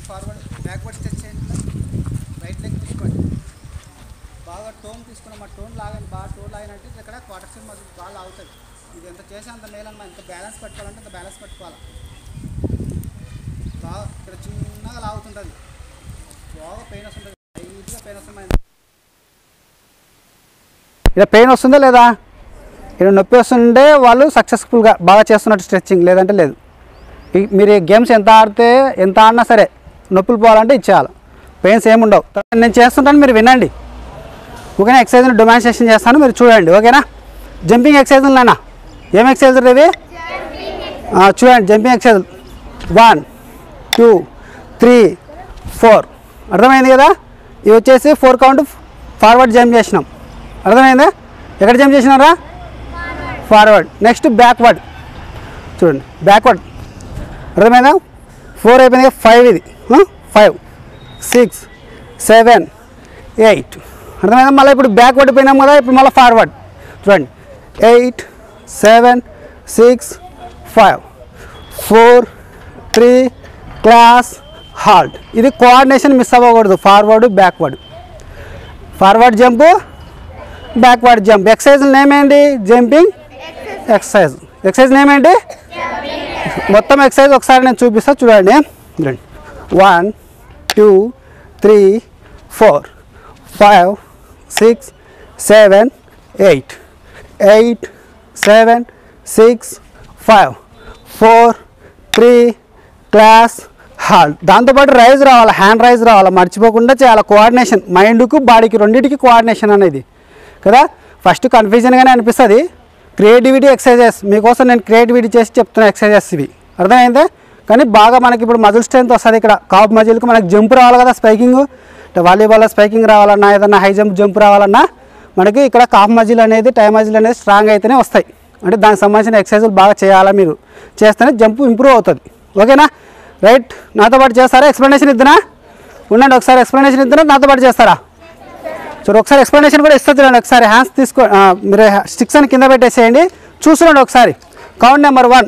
Forward backward స్టెచ్ చేయండి right leg తీసుకోండి బాగా టోన్ తీసుకున్నాం ఆ టోన్ లాగండి బాగా టోన్ లాగినట్టు ఇక్కడ క్వార్టర్ సిమ్ అది బాగా లాగుతుంది ఇది ఎంత చేసి అంత మేలమ్మా ఎంత బ్యాలెన్స్ పెట్టుకోవాలంటే అంత బ్యాలెన్స్ పెట్టుకోవాలి బాగా ఇక్కడ చిన్నగా లాగుతుంటుంది బాగా పెయిన్ వస్తుంటుంది లైట్గా పెయిన్ వస్తుంది ఇలా పెయిన్ వస్తుందా లేదా ఇక్కడ నొప్పి వస్తుంటే వాళ్ళు సక్సెస్ఫుల్గా బాగా చేస్తున్నట్టు స్ట్రెచ్చింగ్ లేదంటే లేదు ఈ- మీరు ఈ గేమ్స్ ఎంత ఆడితే ఎంత ఆడినా సరే నొప్పులు పోవాలంటే ఇచ్చేయాలి పెయిన్స్ ఏమి ఉండవు తర్వాత నేను చేస్తుంటాను మీరు వినండి ఓకేనా ఎక్సర్సైజ్ డొమాన్స్ట్రేషన్ చేస్తాను మీరు చూడండి ఓకేనా జంపింగ్ ఎక్సర్సైజ్ నానా ఏం ఎక్సర్సైజ్ ఇవి ఆ, చూడండి jumping exercise one two three four అర్థమైంది కదా ఇవి వచ్చేసి ఫోర్ కౌంట్ ఫార్వర్డ్ జంప్ చేసినాం అర్థమైందా ఎక్కడ జంప్ చేసినారా ఫార్వర్డ్ నెక్స్ట్ బ్యాక్వర్డ్ చూడండి బ్యాక్వర్డ్ అర్థమైందా ఫోర్ అయిపోయింది ఫైవ్ ఇది ఫైవ్ సిక్స్ సెవెన్ ఎయిట్ అర్థమైందా మళ్ళీ ఇప్పుడు బ్యాక్వర్డ్ పోయినాం కదా ఇప్పుడు మళ్ళీ ఫార్వర్డ్ చూడండి eight seven six five four three class halt ఇది కోఆర్డినేషన్ మిస్ అవ్వకూడదు forward backward forward jump backward jump exercise name ఏంటి జంపింగ్ ఎక్సర్సైజ్ ఎక్సర్సైజ్ నేమ్ ఏంటి మొత్తం ఎక్సర్సైజ్ ఒకసారి నేను చూపిస్తా చూడండి చూడండి one two three four five six seven eight eight seven six five four three class halt దాంతోపాటు రైజ్ రావాలి హ్యాండ్ రైజ్ రావాలి మర్చిపోకుండా చేయాలి కోఆర్డినేషన్ మైండ్కు బాడీకి రెండింటికి కోఆర్డినేషన్ అనేది కదా ఫస్ట్ కన్ఫ్యూజన్గానే అనిపిస్తుంది క్రియేటివిటీ ఎక్సర్సైజెస్ మీకోసం నేను క్రియేటివిటీ చేసి చెప్తున్నా ఎక్సర్సైజెస్ ఇవి అర్థమైందే కానీ బాగా మనకి ఇప్పుడు మజిల్ స్ట్రెంత్ వస్తుంది ఇక్కడ కాప్ మజిల్కి మనకి జంప్ రావాలి కదా స్పైకింగ్ అంటే వాలీబాల్ స్పైకింగ్ రావాలన్నా ఏదన్నా హై జంప్ జంప్ రావాలన్నా మనకి ఇక్కడ కాఫ్ మజిల్ అనేది టై మజిల్ అనేది స్ట్రాంగ్ అయితేనే వస్తాయి అంటే దానికి సంబంధించిన ఎక్సర్సైజులు బాగా చేయాలా మీరు చేస్తేనే జంప్ ఇంప్రూవ్ అవుతుంది ఓకేనా రైట్ నాతో పాటు చేస్తారా ఎక్స్ప్లెనేషన్ ఇద్దునా ఉండండి ఒకసారి ఎక్స్ప్లెనేషన్ ఇద్దునా నాతో పాటు చేస్తారా చూడండి ఒకసారి ఎక్స్ప్లెనేషన్ కూడా ఇస్తా చూడండి ఒకసారి హ్యాండ్స్ తీసుకో ఆ, మీరు స్టిక్స్ అని కింద పెట్టేసేయండి చూసుకోండి ఒకసారి count number one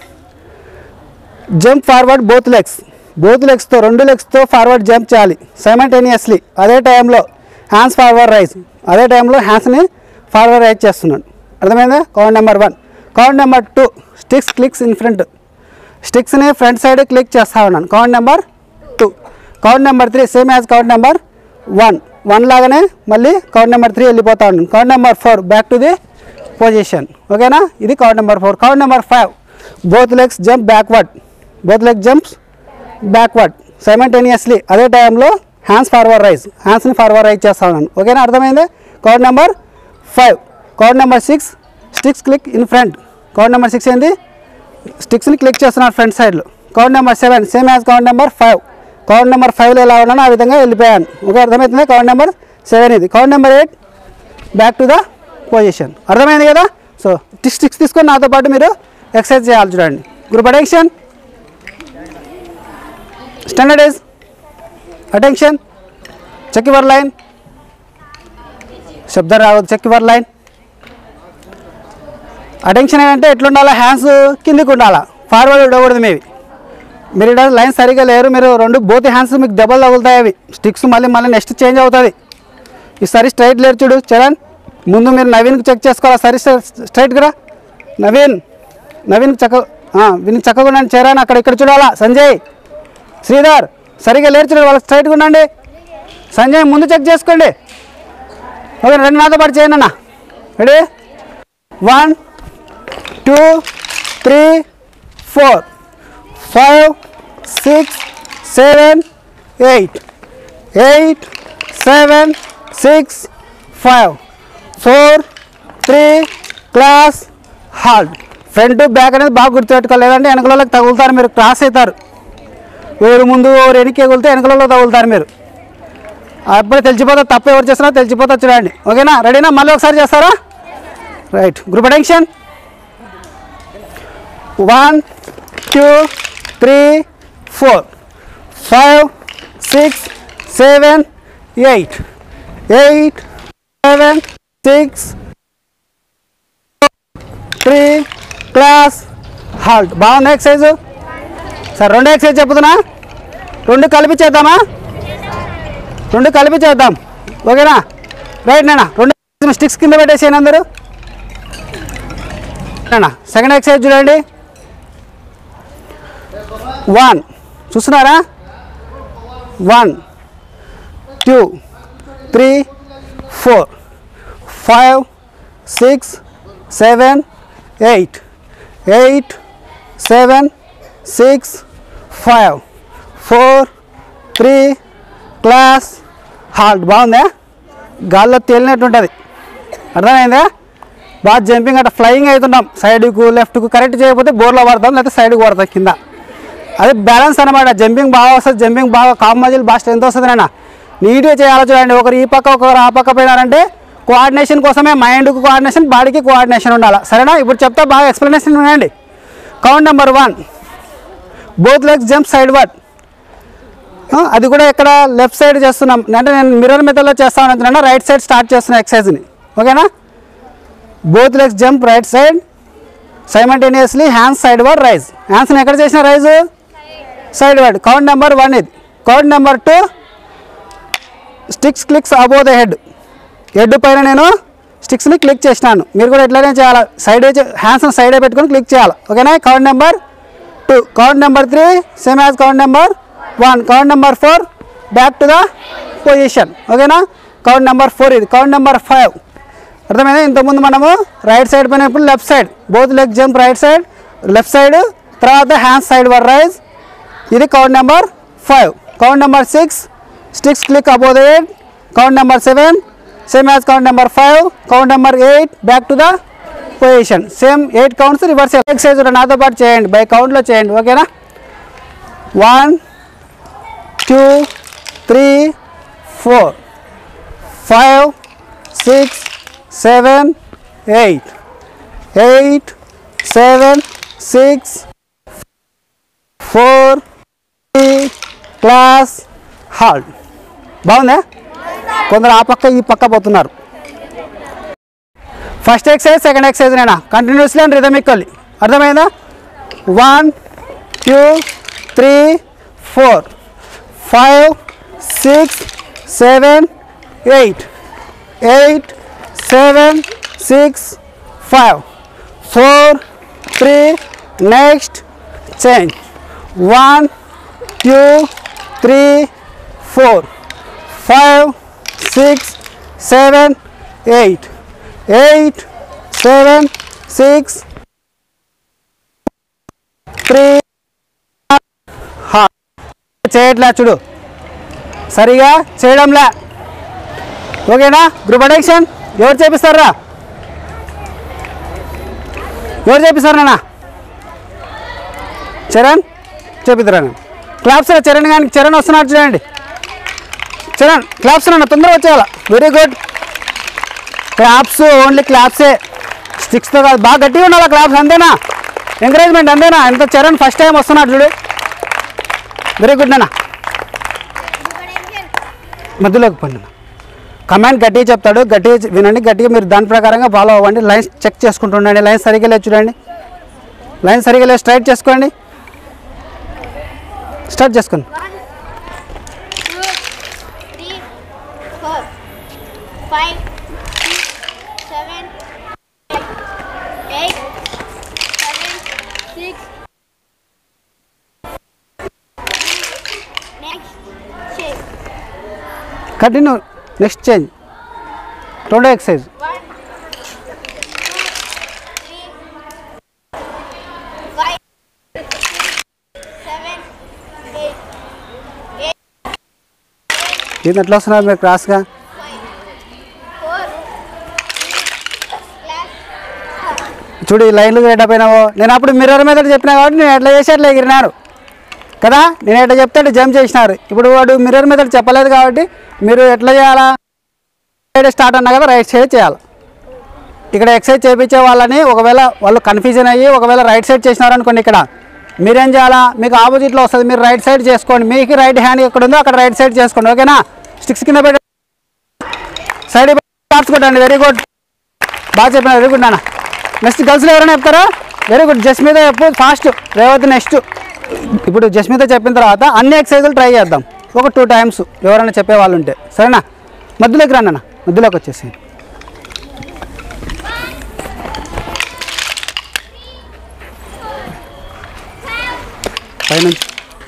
jump forward both legs both లెగ్స్తో రెండు లెగ్స్తో ఫార్వర్డ్ జంప్ చేయాలి సైమల్టేనియస్లీ అదే టైంలో హ్యాండ్స్ ఫార్వర్డ్ రైజ్ అదే టైంలో హ్యాండ్స్ని ఫార్వర్డ్ రైజ్ చేస్తున్నాను అర్థమైందా count number one count number two sticks clicks in front స్టిక్స్ని ఫ్రంట్ సైడ్ క్లిక్ చేస్తా ఉన్నాను count number two count number three same as count number one one లాగానే మళ్ళీ కౌంట్ నెంబర్ త్రీ వెళ్ళిపోతా ఉన్నాను count number four back to the position ఓకేనా ఇది count number four count number five both legs jump backward both leg jumps backward simultaneously అదే టైంలో hands forward raise హ్యాండ్స్ని forward rise చేస్తా ఉన్నాను ఓకేనా అర్థమైంది count number five count number six sticks click in front count number six ఏంది స్టిక్స్ని click చేస్తున్నారు ఫ్రంట్ సైడ్లో count number seven same as count number five count number ఫైవ్లో ఎలా ఉన్నానో ఆ విధంగా వెళ్ళిపోయాను ఓకే అర్థమవుతుంది కౌంట్ నెంబర్ సెవెన్ ఇది count number eight back to the position అర్థమైంది కదా సో స్టిక్స్ తీసుకొని నాతో పాటు మీరు ఎక్సర్సైజ్ చేయాలి చూడండి group attention stand at ease attention check your line శబ్దం రావద్దు చెక్ యువర్ లైన్ అటెన్షన్ అంటే ఎట్లుండాలా హ్యాండ్స్ కిందికి ఉండాలా ఫార్వర్డ్ ఉండకూడదు మీవి మీరు ఇక్కడ లైన్ సరిగా లేరు మీరు రెండు బోత్ హ్యాండ్స్ మీకు దెబ్బలు తగులుతాయి అవి స్టిక్స్ మళ్ళీ మళ్ళీ నెక్స్ట్ చేంజ్ అవుతుంది ఈసారి స్ట్రైట్ లేరు చూడు చరణ్ ముందు మీరు నవీన్కి చెక్ చేసుకోవాలి సరి స్ట్రైట్గా రా నవీన్ నవీన్ చక్క వీనికి చక్కగా ఉండండి చరణ్ అక్కడ ఇక్కడ చూడాలా సంజయ్ శ్రీధర్ సరిగా లేరు చూడండి వాళ్ళకి స్ట్రైట్గా ఉండండి సంజయ్ ముందు చెక్ చేసుకోండి ఓకే రెండు నాతో పాటు చేయండి అన్న ready one two three four five six seven eight eight seven six five four three class halt front back అనేది బాగా గుర్తుపెట్టుకోవాలి లేదంటే వెనకలోకి తగులుతారు మీరు క్రాస్ అవుతారు ఎవరు ముందు ఎవరు వెనక్కి ఎగులితే వెనకలలో తగులుతారు మీరు అప్పుడే తెలిసిపోతా తప్పు ఎవరు చేస్తారో తెలిసిపోతా చూడండి ఓకేనా రెడీనా మళ్ళీ ఒకసారి చేస్తారా right group attention one two three four five six seven eight eight seven six three class halt బాగుంది ఎక్సైజ్ సార్ రెండో ఎక్సైజ్ చెప్పుతున్నా రెండు కలిపి చేద్దామా రెండు కలిపి చేద్దాం ఓకేనా రైట్ నాన్న రెండు స్టిక్స్ కింద పెట్టేసేయండి అందరూ నాన్న సెకండ్ ఎక్సర్సైజ్ చూడండి వన్ చూస్తున్నారా one two three four five six seven eight eight seven six five four three class halt బాగుందా గాల్లో తేలినట్టు ఉంటుంది అర్థమైందా బాగా జంపింగ్ అట్లా ఫ్లయింగ్ అవుతున్నాం సైడ్కు లెఫ్ట్కు కరెక్ట్ చేయకపోతే బోర్లో పడతాం లేకపోతే సైడ్కి పడతాం కింద అది బ్యాలెన్స్ అనమాట జంపింగ్ బాగా వస్తుంది జంపింగ్ బాగా కామ్ మజిల్ బాగా స్ట్రెంత్ వస్తుంది నాన్న నీట్గా చేయాలి చూడండి ఒకరు ఈ పక్క ఒకరు ఆ పక్క పోయినారంటే కోఆర్డినేషన్ కోసమే మైండ్కి కోఆర్డినేషన్ బాడీకి కోఆర్డినేషన్ ఉండాలి సరేనా ఇప్పుడు చెప్తా బాగా ఎక్స్ప్లెనేషన్ వినండి count number one both legs jump sideward అది కూడా ఇక్కడ లెఫ్ట్ సైడ్ చేస్తున్నాం అంటే నేను మిర్రర్ మెథడ్లో చేస్తాను అంటున్నా రైట్ సైడ్ స్టార్ట్ చేస్తున్నా ఎక్సర్సైజ్ని ఓకేనా both legs jump right side simultaneously hands sideward raise హ్యాండ్స్ని ఎక్కడ చేసిన raise sideward count number one ఇది count number two sticks clicks above the head head పైన నేను స్టిక్స్ని క్లిక్ చేసినాను మీరు కూడా ఎట్లనే చేయాలి సైడ్ హ్యాండ్స్ని సైడే పెట్టుకొని క్లిక్ చేయాలి ఓకేనా count number two count number three same as count number one count number four back to the position ఓకేనా కౌంట్ నెంబర్ ఫోర్ ఇది కౌంట్ నెంబర్ ఫైవ్ అర్థమైందా ఇంతకుముందు మనము రైట్ సైడ్ పైన ఇప్పుడు left side both leg jump right side left side తర్వాత hands sideward raise ఇది count number five count number six sticks click above the eight count number seven same as count number five count number eight back to the position same eight counts reverse exercise నాతో పాటు చేయండి by కౌంట్లో చేయండి ఓకేనా one two three four five six seven eight eight seven six four three class halt బాగుందా కొందరు ఆ పక్క ఈ పక్క పోతున్నారు ఫస్ట్ ఎక్సైజ్ సెకండ్ ఎక్సైజ్ నేనా కంటిన్యూస్లీ అండ్ రిథమికల్లీ అర్థమైందా one two three four five six seven eight eight seven six five four three next change one two three four five six seven eight eight seven six three చేయట్లే చూడు సరిగా చేయడంలే ఓకేనా group అడెక్షన్ ఎవరు చేపిస్తారా ఎవరు చేపిస్తారు నాన్న Charan చేపిద్దరా claps రా చరణ్ కానీ చరణ్ వస్తున్నాడు చూడండి చరణ్ క్లాప్స్ నాన్న తొందరగా వచ్చేయాల వెరీ గుడ్ క్లాప్స్ ఓన్లీ క్లాప్సే స్టిక్స్తో కాదు బాగా గట్టిగా ఉండాలి క్లాప్స్ అంతేనా ఎంకరేజ్మెంట్ అంతేనా ఎంత చరణ్ ఫస్ట్ టైం వస్తున్నాడు చూడు వెరీ గుడ్ నాన్న మధ్యలోకి పోయినా కమాండ్ గట్టిగా చెప్తాడు గట్టిగా చె- వినండి గట్టిగా మీరు దాని ప్రకారంగా ఫాలో అవ్వండి లైన్స్ చెక్ చేసుకుంటుండండి లైన్స్ సరిగా లేదు చూడండి లైన్స్ సరిగా లేదు స్ట్రైట్ చేసుకోండి స్టార్ట్ చేసుకోండి two, three, four, five, six, seven, eight, seven, six. Next, shape. Continue next change రెండో exercise One, two, three, five, six, seven, eight, eight, ఇది ఎట్లా వస్తున్నారు మీరు క్రాస్గా five, four, three, class, చూడు ఈ లైన్లు ఎట్లా పోయినావో నేను అప్పుడు మిర్రర్ మీద చెప్పినా కాబట్టి నేను ఎట్లా చేసి అట్లా ఎగిరినారు కదా నేను ఎట్లా చెప్తే అట్లా జంప్ చేసినారు ఇప్పుడు వాడు మిర్రర్ మీద చెప్పలేదు కాబట్టి మీరు ఎట్లా చేయాలా సైడ్ స్టార్ట్ అన్నా కదా రైట్ సైడ్ చేయాలి ఇక్కడ ఎక్సైజ్ చేయించే వాళ్ళని ఒకవేళ వాళ్ళు కన్ఫ్యూజన్ అయ్యి ఒకవేళ రైట్ సైడ్ చేసినారు అనుకోండి ఇక్కడ మీరేం చేయాలా మీకు ఆపోజిట్లో వస్తుంది మీరు రైట్ సైడ్ చేసుకోండి మీకు రైట్ హ్యాండ్ ఎక్కడ ఉందో అక్కడ రైట్ సైడ్ చేసుకోండి ఓకేనా స్టిక్స్ కింద పెట్టి సైడ్ స్టార్ట్స్ కొట్టండి వెరీ గుడ్ బాగా చెప్పిన వెరీ గుడ్ నాన్న నెక్స్ట్ గర్ల్స్లో ఎవరైనా చెప్తారా వెరీ గుడ్ జస్ట్ మీద చెప్పు ఫాస్ట్ రేవతి నెక్స్ట్ ఇప్పుడు జస్మిత చెప్పిన తర్వాత అన్ని ఎక్సర్సైజులు ట్రై చేద్దాం ఒక టూ టైమ్స్ ఎవరైనా చెప్పే వాళ్ళు ఉంటే సరేనా మధ్యలోకి రండి అన్న మధ్యలోకి వచ్చేసి పైనుంచి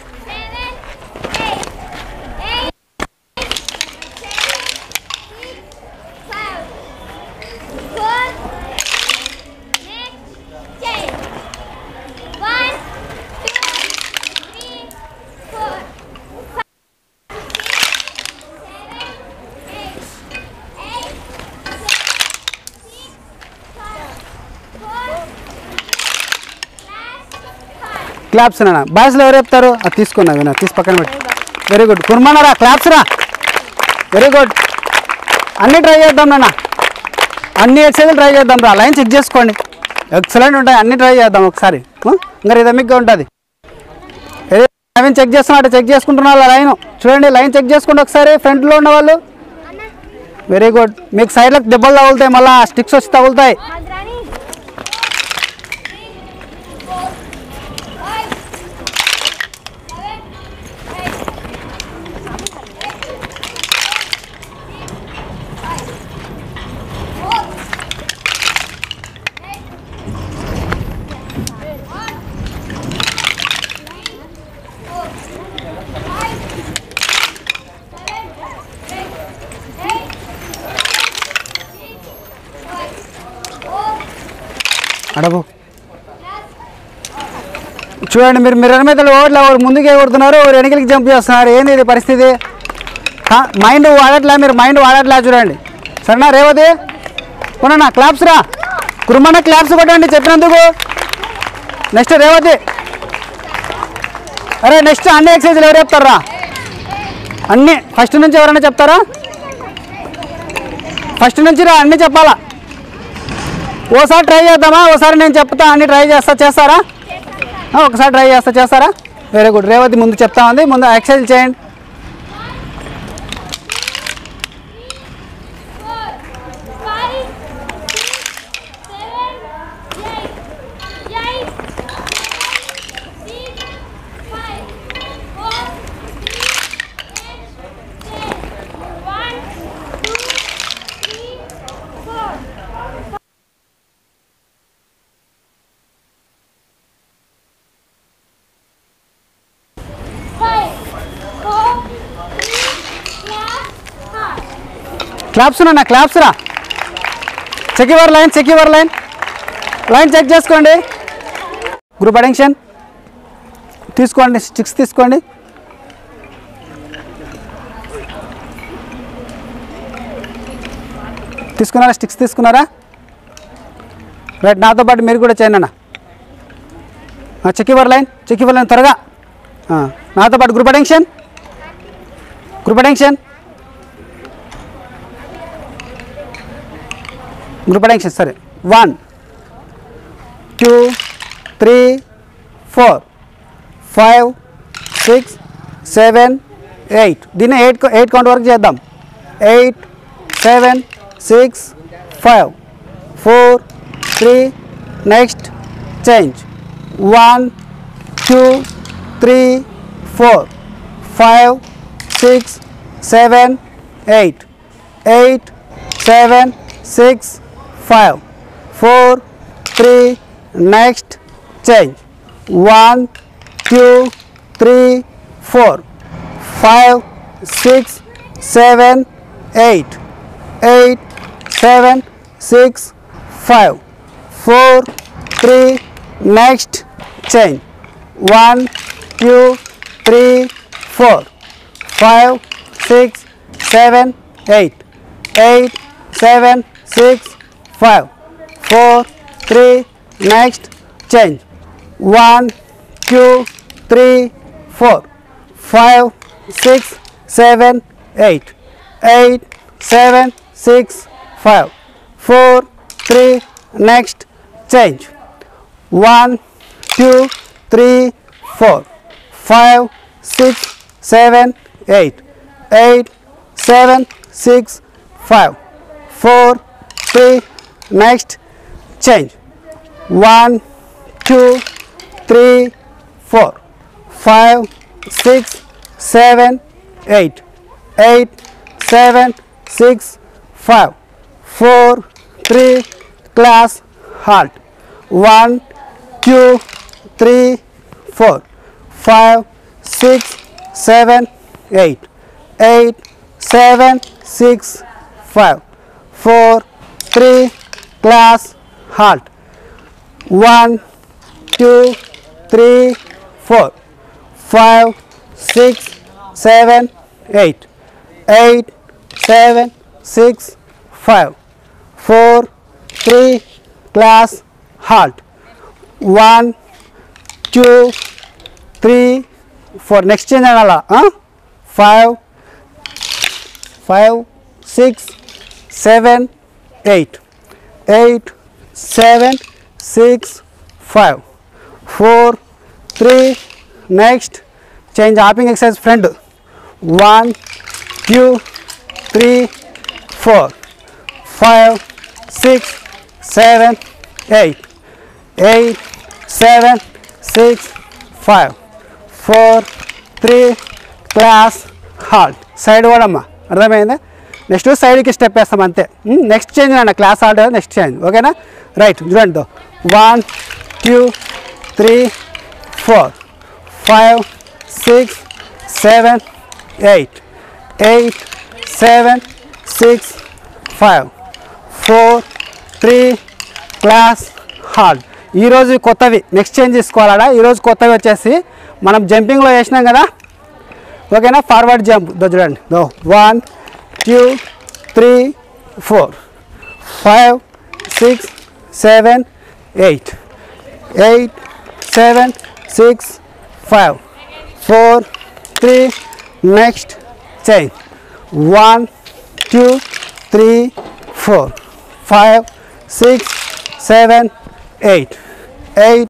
క్లాప్స్ నా బాయ్స్లో ఎవరు చెప్తారు అది తీసుకున్నా వినా తీసి పక్కన పెట్టి వెరీ గుడ్ కుర్మానరా క్లాప్స్ రా వెరీ గుడ్ అన్నీ ట్రై చేద్దాం నాన్న అన్ని ఎక్సైజులు ట్రై చేద్దాం రా లైన్ చెక్ చేసుకోండి ఎక్సలెంట్ ఉంటాయి అన్ని ట్రై చేద్దాం ఒకసారి ఆ? ఇంకా రిథమిక్గా ఉంటుంది లైన్ చెక్ చేస్తున్నట్టు చెక్ చేసుకుంటున్నా లైన్ చూడండి లైన్ చెక్ చేసుకోండి ఒకసారి ఫ్రంట్లో ఉన్న వాళ్ళు వెరీ గుడ్ మీకు సైడ్లకు దెబ్బలు తగులుతాయి మళ్ళీ స్టిక్స్ వచ్చి తగులుతాయి Madrani. అడగు చూడండి మీరు మిర్రర్ మీద ఓట్లు ఎవరు ముందుకే కొడుతున్నారు ఎవరు వెనకలికి జంప్ చేస్తున్నారు ఏంది ఇది పరిస్థితి కా- మైండ్ వాడట్లే మీరు మైండ్ వాడట్లే చూడండి సరేనా రేవతి కొనన్నా క్లాప్స్ రా కురుమన్న క్లాప్స్ కొట్టండి చెప్పినందుకు నెక్స్ట్ రేవతి అరే నెక్స్ట్ అన్ని ఎక్సైజ్లు ఎవరు చెప్తారా అన్ని ఫస్ట్ నుంచి ఎవరైనా చెప్తారా ఫస్ట్ నుంచి రా అన్నీ చెప్పాలా ఓసారి ట్రై చేద్దామా ఓసారి నేను చెప్తా అన్ని ట్రై చేస్తా చేస్తారా ఆ, ఒకసారి ట్రై చేస్తా చేస్తారా వెరీ గుడ్ రేవతి ముందు చెప్తా ఉంది ముందు ఎక్సర్సైజ్ చేయండి five, six, seven, eight, eight, six, five, four, three, eight, ten. One, two, three, four. Five, four, three, clap, hard. Claps నా క్లాప్స్ రా check your line check your line line check చేసుకోండి group attention తీసుకోండి sticks తీసుకోండి తీసుకున్నారా sticks తీసుకున్నారా right నాతో పాటు మీరు కూడా చేయండి అన్న check your line check your line త్వరగా ఆ, నాతో పాటు group attention group attention group attention సరే one two three four five six seven eight దీన్ని ఎయిట్ ఎయిట్ కౌంట్ వరకు చేద్దాం eight seven six five four three next change one two three four five six seven eight eight seven six five four three next change one two three four five six seven eight eight seven six five four three next change one two three four five six seven eight eight seven six five four three next change one two three four five six seven eight eight seven six five four three next change one two three four five six seven eight eight seven six five four three next change one two three four five six seven eight eight seven six five four three class halt one two three four five six seven eight eight seven six five four three class halt one two three four five six seven eight eight seven six five four three class halt one two three four next change అనాలా five five six seven eight eight seven six five four three next change hopping exercise front one two three four five six seven eight eight seven six five four three class halt side కూడా అమ్మా అర్థమైందా next సైడ్కి step వేస్తాం అంతే next change అన్న class halt next change ఓకేనా right చూడండి దో one two three four five six seven eight eight seven six five four three class hard ఈరోజు కొత్తవి నెక్స్ట్ చేంజ్ చేసుకోవాలా ఈరోజు కొత్తవి వచ్చేసి మనం జంపింగ్లో వేసినాం కదా ఓకేనా ఫార్వర్డ్ జంప్ దో చూడండి దో one two three four five six seven eight eight seven six five four three next change one two three four five six seven eight eight